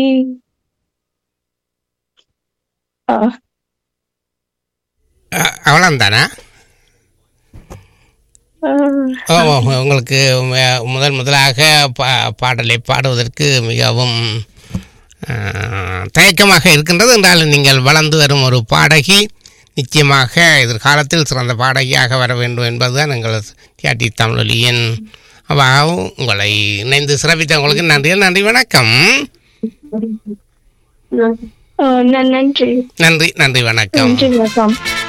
ஆ, அவ்வளோந்தானா ஆ, ஓ ஓ, உங்களுக்கு ம- முதல் முதலாக பா பாடலை பாடுவதற்கு மிகவும் ஆ, தயக்கமாக இருக்கின்றது என்றாலும் நீங்கள் வளர்ந்து வரும் ஒரு பாடகி நிச்சயமாக எதிர்காலத்தில் சிறந்த பாடகியாக வர வேண்டும் என்பதுதான் எங்கள் கேட்டி தமிழொலியின் அவாவும் உங்களை இணைந்து சிறப்பித்த உங்களுக்கு நன்றி நன்றி வணக்கம் ஆ, நன்றி நன்றி நன்றி வணக்கம் நன்றி வணக்கம்